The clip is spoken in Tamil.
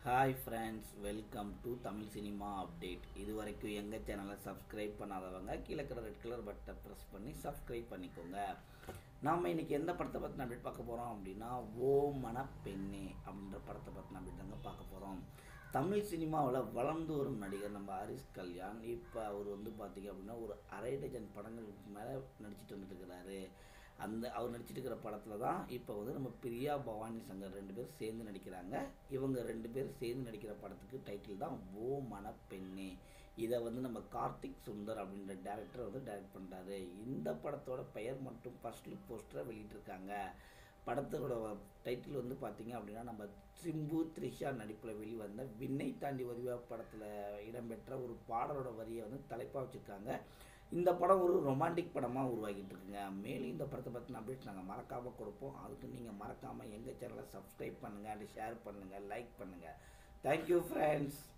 hi friends welcome to Tamil cinema update இது வரைக்கும் எங்கள் சேனலை சப்ஸ்கிரைப் பண்ணாதவங்க கீழே இருக்கிற ரெட் கலர் பட்டனை ப்ரெஸ் பண்ணி சப்ஸ்கிரைப் பண்ணிக்கோங்க நாம் இன்னைக்கு எந்த படத்தை பற்றி அப்டேட் பார்க்க போகிறோம் அப்படின்னா ஓ மன பெண்ணே அப்படின்ற படத்தை பற்றி அப்டேட் தாங்க பார்க்க போகிறோம் தமிழ் சினிமாவில் வளர்ந்து வரும் நடிகர் நம்ம ஹரிஷ் கல்யாண் இப்போ அவர் வந்து பார்த்திங்க அப்படின்னா ஒரு அரை டஜன் படங்களுக்கு மேலே நடிச்சிட்டு வந்துட்டு இருக்கிறாரு அந்த அவர் நடிச்சிட்டு இருக்கிற படத்தில் தான் இப்போ வந்து நம்ம பிரியா பவானி சங்கர் ரெண்டு பேரும் சேர்ந்து நடிக்கிறாங்க இவங்க ரெண்டு பேரும் சேர்ந்து நடிக்கிற படத்துக்கு டைட்டில் தான் ஓ மன பெண்ணே இதை வந்து நம்ம கார்த்திக் சுந்தர் அப்படின்ற டேரக்டர் வந்து டைரக்ட் பண்ணுறாரு இந்த படத்தோட பெயர் மற்றும் ஃபர்ஸ்ட் லுக் போஸ்டரை வெளியிட்டிருக்காங்க படத்தோட டைட்டில் வந்து பார்த்தீங்க அப்படின்னா நம்ம சிம்பு த்ரிஷா நடிப்பில் வெளிவந்த விண்ணை தாண்டி வருவா படத்தில் இடம்பெற்ற ஒரு பாடலோட வரியை வந்து தலைப்பாக வச்சுருக்காங்க இந்த படம் ஒரு ரொமான்டிக் படமாக உருவாகிட்டு இருக்குங்க மேலும் இந்த படத்தை பற்றின அப்டேட் நாங்கள் மறக்காமல் கொடுப்போம் அதுக்கு நீங்கள் மறக்காமல் எங்கள் சேனலை சப்ஸ்கிரைப் பண்ணுங்கள் அண்ட் ஷேர் பண்ணுங்கள் லைக் பண்ணுங்கள் தேங்க்யூ ஃப்ரெண்ட்ஸ்